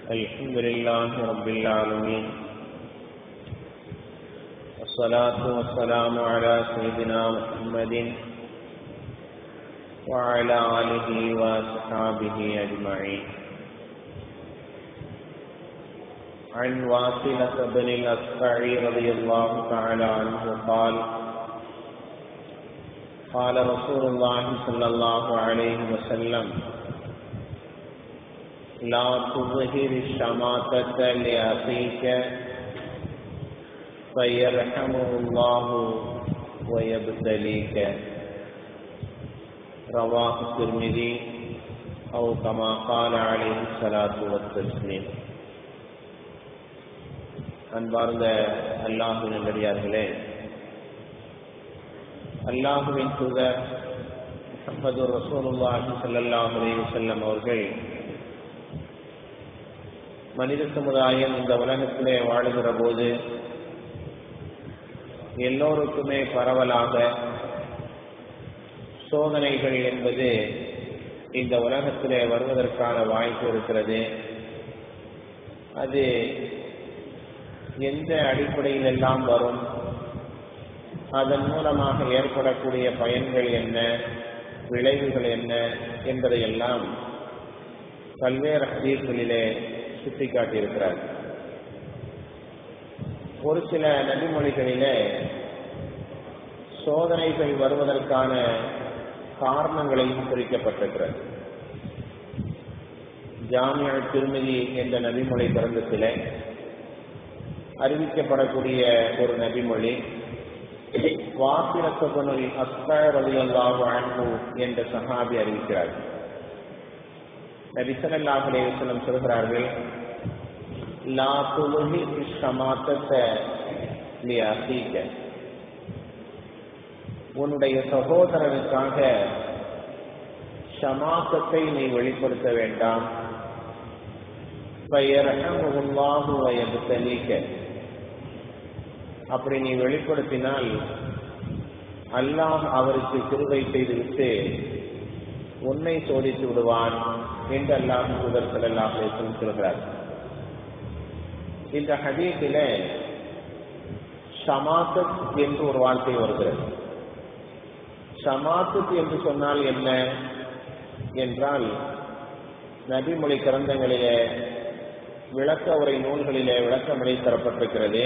الحمد لله رب العالمين والصلاة والسلام على سيدنا محمد وعلى آله وصحابه أجمعين عن واصلة بن الأسفعي رضي الله تعالى عنه قال قال رسول الله صلى الله عليه وسلم لا تظهر الشماتة لأخيك فيرحمه الله ويبتليك رواه الترمذي أو كما قال عليه الصلاة والتسليم அன்பார்ந்த அல்லாஹுவின் நல்லடியார்களே அல்லாஹுவின் தூதர் முகமது ரசூலுல்லாஹி ஸல்லல்லாஹு அலைஹி வஸல்லம் அவர்கள் மனித சமுதாயம் இந்த உலகத்திலே வாழுகிற போது எல்லோருக்குமே பரவலாக சோதனைகள் என்பது இந்த உலகத்திலே வருவதற்கான வாய்ப்பு இருக்கிறது அது எந்த அடிப்படையில் எல்லாம் வரும் அதன் மூலமாக ஏற்படக்கூடிய பயன்கள் என்ன விளைவுகள் என்ன என்பதையெல்லாம் பல்வேறு ஹதீஸ்களிலே சுட்டிக்காட்டியிருக்கிறார் ஒரு சில நபிமொழிகளிலே சோதனைகள் வருவதற்கான காரணங்களையும் குறிக்கப்பட்டிருக்கிறது ஜாமிய திருமதி என்ற நபிமொழி பிறந்தத்திலே அறிவிக்கப்படக்கூடிய ஒரு நபிமொழி வாசிரத்தபனுல் அஸ்பர் அலி அல்லாஹு அன்பு என்ற சஹாபி அறிவிக்கிறார் நபி ஸல்லல்லாஹு அலைஹி வஸல்லம் சொல்கிறார்கள் லா துலுஹி ஷமாத்தத லி அஹீக உன்னுடைய சகோதரனுக்காக ஷமாத்தத்தை நீ வெளிப்படுத்த வேண்டாம் ஃபயர்ஹமுல்லாஹு வயப்தலீக அப்படி நீ வெளிப்படுத்தினால் அல்லாஹ் அவருக்கு கிருவை செய்துவிட்டு உன்னை சோதித்து விடுவான் என்று அல்லாஹ் தூதர் செல்லாஹ் சொல்கிறார் இந்த ஹதீஸில ஷமாத்தத் என்று ஒரு வார்த்தை வருகிறது ஷமாத்தத் என்று சொன்னால் என்ன என்றால் நபிமொழி கிரந்தங்களிலே விளக்க உரை நூல்களிலே விளக்கமொழி தரப்பட்டிருக்கிறது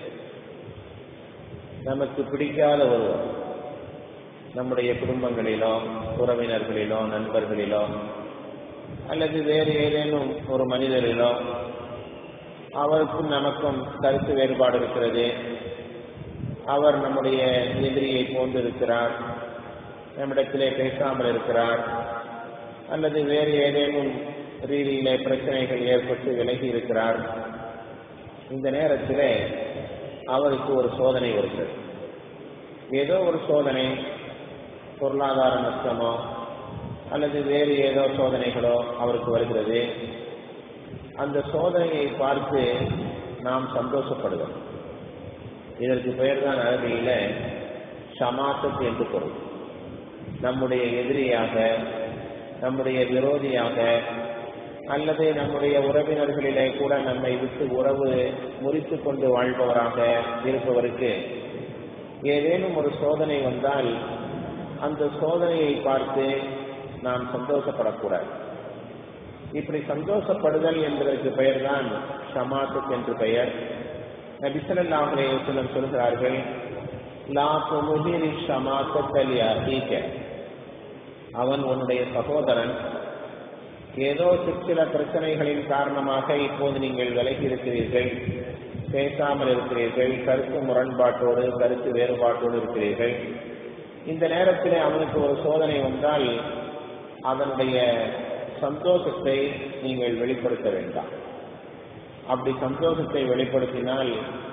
நமக்கு பிடிக்காத ஒருவர் நம்முடைய குடும்பங்களிலோ உறவினர்களிலோ நண்பர்களிலோ அல்லது வேறு ஏதேனும் ஒரு மனிதரிலோ அவருக்கும் நமக்கும் கருத்து வேறுபாடு இருக்கிறது அவர் நம்முடைய எதிரியை போன்றிருக்கிறார் நம்மிடத்திலே பேசாமல் இருக்கிறார் அல்லது வேறு ஏதேனும் ரீதியிலே பிரச்சனைகள் ஏற்பட்டு விலகி இருக்கிறார் இந்த நேரத்திலே அவருக்கு ஒரு சோதனை வருகிறது ஏதோ ஒரு சோதனை பொருளாதார நஷ்டமோ அல்லது வேறு ஏதோ சோதனைகளோ அவருக்கு வருகிறது அந்த சோதனையை பார்த்து நாம் சந்தோஷப்படுவோம் இதற்கு பெயர் தான் அரபியில சமாசத் என்று பொருள் நம்முடைய எதிரியாக நம்முடைய விரோதியாக அல்லது நம்முடைய உறவினர்களிலே கூட நம்மை விட்டு உறவு முறித்து கொண்டு வாழ்பவராக இருப்பவருக்கு ஏதேனும் ஒரு சோதனை வந்தால் அந்த சோதனையை பார்த்து நாம் சந்தோஷப்படக்கூடாது இப்படி சந்தோஷப்படுதல் என்பதற்கு பெயர்தான் ஷமாத்துக் என்று பெயர் நபிசல்லாஹே சிலர் சொல்கிறார்கள் லா துமுதிரி ஷமாத்தல் அஹீக அவன் உன்னுடைய சகோதரன் ஏதோ சிற்சில பிரச்சனைகளின் காரணமாக இப்போது நீங்கள் விலகி இருக்கிறீர்கள் பேசாமல் இருக்கிறீர்கள் கருத்து முரண்பாட்டோடு கருத்து வேறுபாட்டோடு இருக்கிறீர்கள் இந்த நேரத்தில் அவனுக்கு ஒரு சோதனை வந்தால் அதனுடைய சந்தோஷத்தை நீங்கள் வெளிப்படுத்த வேண்டாம் அப்படி சந்தோஷத்தை வெளிப்படுத்தினால்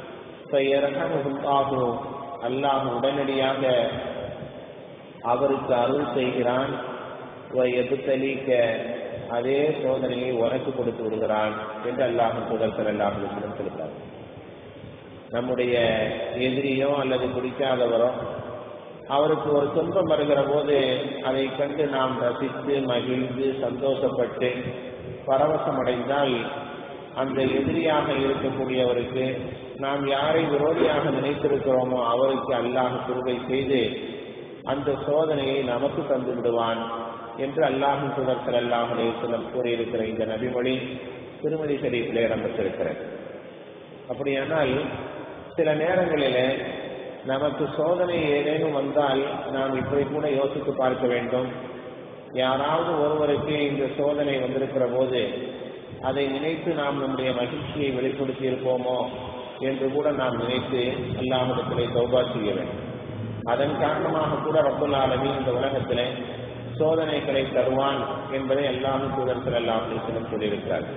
அல்லாஹ் உடனடியாக அவருக்கு அருள் செய்கிறான் எதுத்தலிக்க அதே சோதனையை உனக்கு கொடுத்து விடுகிறான் என்று அல்லாஹ் புதர்சல் அல்லாஹ் சொல்கிறார் நம்முடைய எதிரியோ அல்லது பிடிக்காதவரோ அவருக்கு ஒரு துன்பம் வருகிற போது அதை கண்டு நாம் ரசித்து மகிழ்ந்து சந்தோஷப்பட்டு பரவசமடைந்தால் அந்த எதிரியாக இருக்கக்கூடியவருக்கு நாம் யாரை விரோதியாக நினைத்திருக்கிறோமோ அவருக்கு அல்லாஹ் கிருபை செய்து அந்த சோதனையை நமக்கு தந்து விடுவான் என்று அல்லாஹின் சுதர்சல் அல்லாஹ் அலையம் கூறியிருக்கிற இந்த நபிமொழி திருமதி ஷரீஃபில் இடம்பெற்றிருக்கிறது அப்படியானால் சில நேரங்களில் நமக்கு சோதனை ஏதேனும் வந்தால் நாம் இப்படி கூட யோசித்து பார்க்க வேண்டும் யாராவது ஒருவருக்கு இந்த சோதனை வந்திருக்கிற போது அதை நினைத்து நாம் நம்முடைய மகிழ்ச்சியை வெளிப்படுத்தி இருப்போமோ என்று கூட நாம் நினைத்து அல்லாஹிடத்திலே தௌபா செய்ய வேண்டும் அதன் காரணமாக கூட ரப்புல் ஆலமி இந்த உலகத்திலே சோதனைகளை தருவான் என்பதை எல்லாரும் தூதர்கள் எல்லாம் சிலம் சொல்லியிருக்கிறார்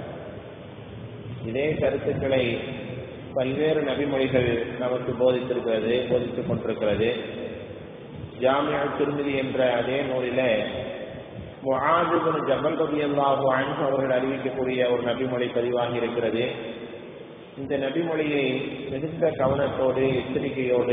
இதே கருத்துக்களை பல்வேறு நபிமொழிகள் நமக்கு போதித்திருக்கிறது போதித்துக் கொண்டிருக்கிறது ஜாமியா திருமதி என்ற அதே நூலில முஆதுபின் ஜபல் ரபி அல்லாஹு அன்ஹு அவர்கள் அறிவிக்கக்கூடிய ஒரு நபிமொழி பதிவாகி இருக்கிறது இந்த நபிமொழியை மிகுந்த கவனத்தோடு எச்சரிக்கையோடு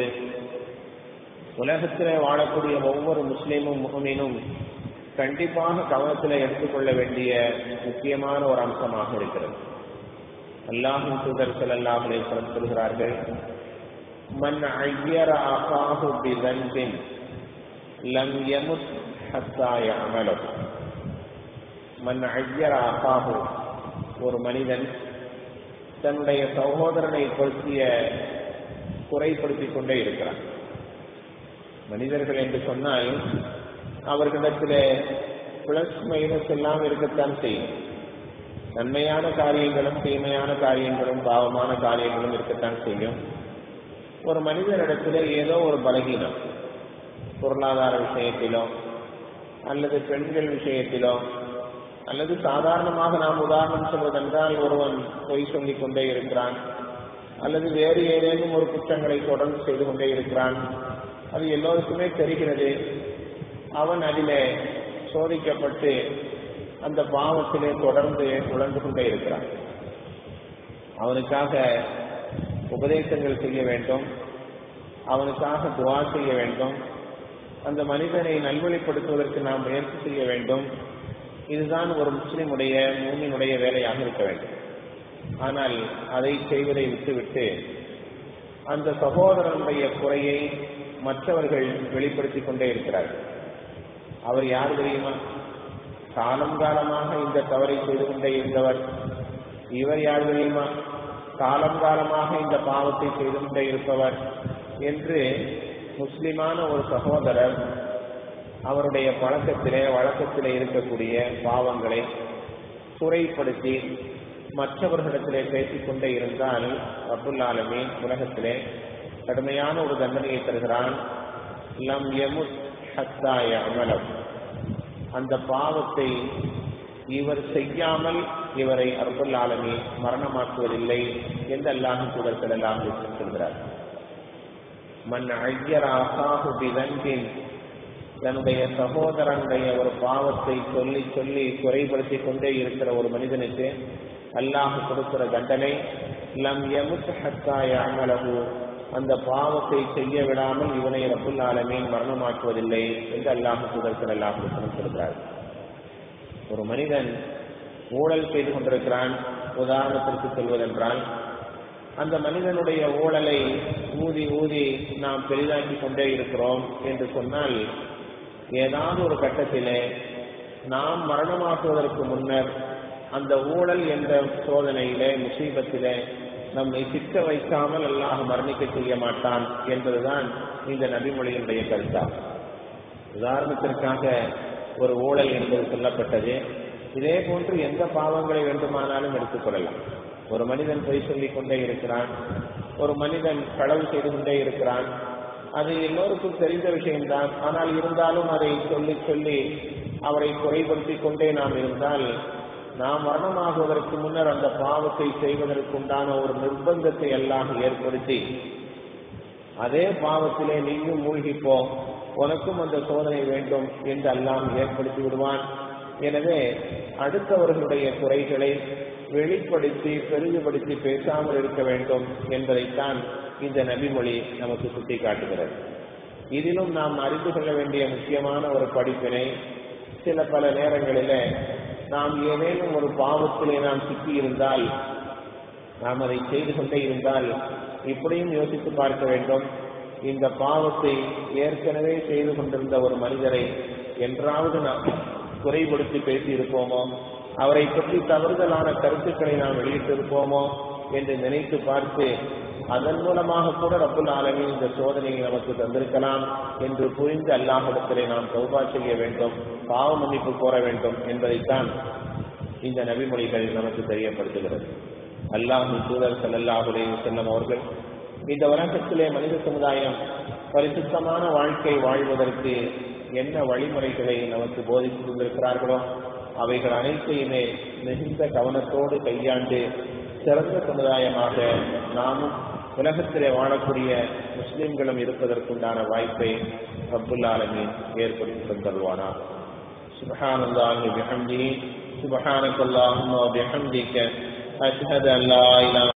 உலகத்தில் வாழக்கூடிய ஒவ்வொரு முஸ்லீமும் முகமீனும் கண்டிப்பாக கவனத்தில் எடுத்துக்கொள்ள வேண்டிய முக்கியமான ஒரு அம்சமாக இருக்கிறது அல்லாஹின் தூதர் ஸல்லல்லாஹு அலைஹி வஸல்லம் சொல்கிறார்கள் மன் ஐயர அகாஹு பிதன்பின் லம் யமுத் ஹத்தா யஅமலஹு மன் ஐயர அகாஹு ஒரு மனிதன் தன்னுடைய சகோதரனை பற்றிய குறைப்படுத்திக் கொண்டே இருக்கிறான் மனிதர்கள் என்று சொன்னால் அவர்களிடத்தில் பிளஸ் மைனஸ் எல்லாம் இருக்கத்தான் செய்யும் நன்மையான காரியங்களும் தீமையான காரியங்களும் பாவமான காரியங்களும் இருக்கத்தான் செய்யும் ஒரு மனிதனிடத்தில் ஏதோ ஒரு பலகீனம் பொருளாதார விஷயத்திலோ அல்லது பெண்கள் விஷயத்திலோ அல்லது சாதாரணமாக நாம் உதாரணம் சொல்வதென்றால் ஒருவன் பொய் சொல்லிக் கொண்டே இருக்கிறான் அல்லது வேறு ஏதேனும் ஒரு குற்றங்களை தொடர்ந்து செய்து கொண்டே இருக்கிறான் அது எல்லோருக்குமே தெரிகிறது அவன் அதிலே சோதிக்கப்பட்டு அந்த பாவத்திலே தொடர்ந்து உழந்து கொண்டே இருக்கிறான் அவனுக்காக உபதேசங்கள் செய்ய வேண்டும் அவனுக்காக துவா செய்ய வேண்டும் அந்த மனிதனை நல்வழிப்படுத்துவதற்கு நாம் முயற்சி செய்ய வேண்டும் இதுதான் ஒரு முஸ்லிமுடைய மூமினுடைய வேலையாக இருக்க வேண்டும் ஆனால் அதை செய்வதை விட்டுவிட்டு அந்த சகோதரனுடைய குறையை மற்றவர்கள் வெளிப்படுத்திக் கொண்டே இருக்கிறார்கள் அவர் யார் தெரியுமா காலம் காலமாக இந்த தவறை செய்து கொண்டே இருந்தவர் இவர் யார் தெரியுமா காலம் காலமாக இந்த பாவத்தை செய்து கொண்டே இருப்பவர் என்று முஸ்லிமான ஒரு சகோதரர் அவருடைய பழக்கத்திலே வழக்கத்திலே இருக்கக்கூடிய பாவங்களை குறைப்படுத்தி மற்றவர்களிடத்திலே பேசிக்கொண்டே இருந்தால் அப்துல் ஆலமி உலகத்திலே கடுமையான ஒரு தண்டனையை தருகிறான் லம் யமுத் ஹத்தாய அமலம் அந்த பாவத்தை இவர் செய்யாமல் இவரை அர்புல் ஆலமி மரணமாக்குவதில்லை என்று அல்லாஹும் தூதர்கள் எல்லாம் சொல்கிறார் மன் ஐயர் ஆசாஹு பிதன்பின் தன்னுடைய சகோதரனுடைய ஒரு பாவத்தை சொல்லி சொல்லி குறைபடுத்திக் கொண்டே இருக்கிற ஒரு மனிதனுக்கு அல்லாஹ் கொடுக்கிற தண்டனை லம் யமுத் ஹத்தாய அமலகு அந்த பாவத்தை செய்ய விடாமல் இவனை ரப்புல் ஆலமீன் மரணமாக்குவதில்லை என்று அல்லாஹ் தூதர்கள் அல்லாஹ் சொல்கிறார் ஒரு மனிதன் ஊழல் செய்து கொண்டிருக்கிறான் உதாரணத்திற்கு சொல்வதென்றால் அந்த மனிதனுடைய ஊழலை ஊதி ஊதி நாம் பெரிதாக்கி கொண்டே இருக்கிறோம் என்று சொன்னால் ஏதாவது ஒரு கட்டத்திலே நாம் மரணமாக்குவதற்கு முன்னர் அந்த ஊழல் என்ற சோதனையிலே முசீபத்திலே நம்மை சிக்க வைக்காமல் அல்லாஹ் மரணிக்க செய்ய மாட்டான் என்பதுதான் இந்த நபிமொழியினுடைய கருத்தாகும் உதாரணத்திற்காக ஒரு ஊழல் என்பது சொல்லப்பட்டது இதே போன்று எந்த பாவங்களை வேண்டுமானாலும் எடுத்துக்கொள்ளலாம் ஒரு மனிதன் பொய் சொல்லிக் கொண்டே இருக்கிறான் ஒரு மனிதன் களவு செய்து கொண்டே இருக்கிறான் அது எல்லோருக்கும் தெரிந்த விஷயம்தான் ஆனால் இருந்தாலும் அதை சொல்லி சொல்லி அவரை குறைபடுத்திக் கொண்டே நாம் இருந்தால் நாம் மரணமாகுவதற்கு முன்னர் அந்த பாவத்தை செய்வதற்குண்டான ஒரு நிர்பந்தத்தை எல்லாம் ஏற்படுத்தி அதே பாவத்திலே நீயும் மூழ்கிப்போ உனக்கும் அந்த சோதனை வேண்டும் என்று எல்லாம் ஏற்படுத்தி விடுவான் எனவே அடுத்தவர்களுடைய குறைகளை வெளிப்படுத்தி பெரிதுபடுத்தி பேசாமல் இருக்க வேண்டும் என்பதைத்தான் இந்த நபிமொழி நமக்கு சுட்டி காட்டுகிறது இதிலும் நாம் அறிந்து கொள்ள வேண்டிய முக்கியமான ஒரு படிப்பினை சில பல நேரங்களில நாம் ஏதேனும் ஒரு பாவத்திலே நாம் சிக்கியிருந்தால் நாம் அதை செய்து கொண்டே இருந்தால் இப்படியும் யோசித்து பார்க்க வேண்டும் இந்த பாவத்தை ஏற்கனவே செய்து கொண்டிருந்த ஒரு மனிதரை என்றாவது நாம் குறைபடுத்தி பேசியிருப்போமோ அவரை பற்றி தவறுதலான கருத்துக்களை நாம் வெளியிட்டிருப்போமோ என்று நினைத்து பார்த்து அதன் மூலமாக கூட ரப்புல் ஆலமி இந்த சோதனையை நமக்கு தந்திருக்கலாம் என்று புரிந்து அல்லாஹிடத்திலே நாம் தௌபா செய்ய வேண்டும் பாவ மன்னிப்பு கோர வேண்டும் என்பதைத்தான் இந்த நபிமொழிகள் நமக்கு தெரியப்படுத்துகிறது அல்லாஹு தூதர் சல்லாஹுலே செல்லம் அவர்கள் இந்த உலகத்திலே மனித சமுதாயம் பரிசுத்தமான வாழ்க்கை வாழ்வதற்கு என்ன வழிமுறைகளை நமக்கு போதித்து தந்திருக்கிறார்களோ அவைகள் அனைத்தையுமே மிகுந்த கவனத்தோடு கையாண்டு சிறந்த சமுதாயமாக நாமும் உலகத்திலே வாழக்கூடிய முஸ்லிம்களும் இருப்பதற்குண்டான வாய்ப்பை அப்துல்லாலமீன் ஏற்படுத்தி தந்தருவானா سبحان الله وبحمده سبحانك اللهم وبحمدك أشهد أن لا إله